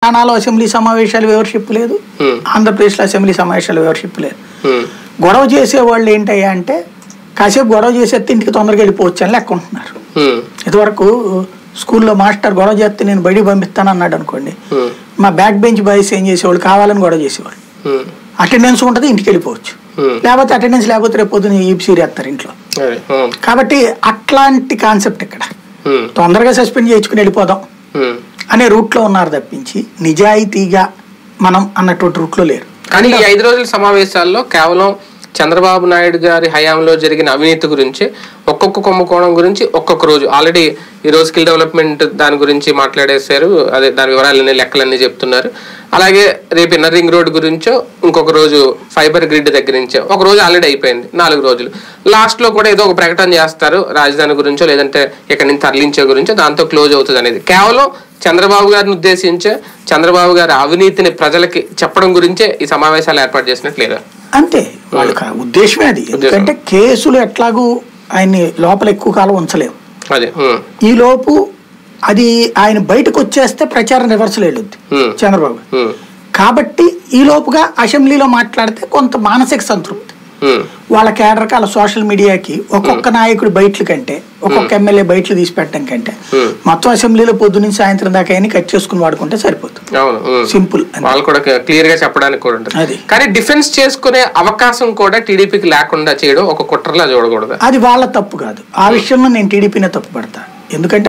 తెలంగాణలో అసెంబ్లీ సమావేశాలు వివర్షిప్ లేదు Hmm. ఆంధ్రప్రదేశ్లో అసెంబ్లీ సమావేశాలు వివర్షిప్ లేదు ఉమ్, గొడవ చేసేవాళ్ళు ఏంటయ్యా అంటే కాసేపు గొడవ చేసేస్తే ఇంటికి తొందరగా వెళ్ళిపోవచ్చు అని లెక్క ఉంటున్నారు ఉమ్, ఇదివరకు స్కూల్లో మాస్టర్ గొడవ చేస్తే నేను బయటికి పంపిస్తాను అన్నాడు అనుకోండి ఉమ్, మా బ్యాక్ బెంచ్ బాయ్స్ ఏం చేసేవాళ్ళు కావాలని గొడవ చేసేవాళ్ళు ఉమ్, అటెండెన్స్ ఉంటుంది ఇంటికి వెళ్ళిపోవచ్చు ఉమ్. లేకపోతే అటెండెన్స్ లేకపోతే రేపు పొద్దున ఈప్సీరి వేస్తారు ఇంట్లో అదే, ఉమ్, కాబట్టి అట్లాంటి కాన్సెప్ట్ ఇక్కడ ఉమ్, తొందరగా సస్పెండ్ చేయించుకుని వెళ్ళిపోదాం ఉమ్. అనే రూట్లో ఉన్నారు తప్పించి నిజాయితీగా మనం అన్నటువంటి రూట్లో లేరు కానీ ఈ ఐదు రోజుల సమావేశాల్లో కేవలం చంద్రబాబు నాయుడు గారి హయాంలో జరిగిన అవినీతి గురించి ఒక్కొక్క కుంభకోణం గురించి ఒక్కొక్క రోజు ఆల్రెడీ ఈ రోజు స్కిల్ డెవలప్మెంట్ దాని గురించి మాట్లాడేశారు అదే దాని వివరాలన్నీ లెక్కలన్నీ చెప్తున్నారు అలాగే రేపు ఇన్నర్ రింగ్ రోడ్ గురించో ఇంకొక రోజు ఫైబర్ గ్రిడ్ దగ్గర నుంచో ఒక రోజు ఆల్రెడీ అయిపోయింది నాలుగు రోజులు లాస్ట్ లో కూడా ఏదో ఒక ప్రకటన చేస్తారు రాజధాని గురించో లేదంటే ఇక్కడి నుంచి తరలించే గురించో దాంతో క్లోజ్ అవుతుంది అనేది కేవలం చంద్రబాబు గారిని ఉద్దేశించే చంద్రబాబు గారి అవినీతిని ప్రజలకి చెప్పడం గురించే ఈ సమావేశాలు ఏర్పాటు చేసినట్టు లేదా అంతే వాళ్ళకి ఆ ఉద్దేశమే అది ఎందుకంటే కేసులు ఎట్లాగూ ఆయన్ని లోపల ఎక్కువ కాలం ఉంచలేము అదే ఉమ్, ఈ లోపు అది ఆయన బయటకు వచ్చేస్తే ప్రచారం రివర్సల్ వెళ్ళొద్ది ఉమ్, చంద్రబాబు ఉమ్, కాబట్టి ఈ లోపుగా అసెంబ్లీలో మాట్లాడితే కొంత మానసిక సంతృప్తి ఉమ్, వాళ్ళ కేడర్కి వాళ్ళ సోషల్ మీడియాకి ఒక్కొక్క నాయకుడు బయటల కంటే ఒక్కొక్క ఎమ్మెల్యే బయటలు తీసి పెట్టడం కంటే Hmm. మొత్తం అసెంబ్లీలో పొద్దు నుంచి సాయంత్రం దాకా అయినా కట్ చేసుకుని వాడుకుంటే సరిపోతుంది అవును ఉమ్. సింపుల్ వాళ్ళు కూడా క్లియర్ గా చెప్పడానికి కూడా ఉంటుంది అది. కానీ డిఫెన్స్ చేసుకునే అవకాశం కూడా టీడీపీకి లేకుండా చేయడం ఒక కుట్రలా చూడకూడదు అది వాళ్ళ తప్పు కాదు ఆ విషయంలో నేను టీడీపీనే తప్పు పడతా ఎందుకంటే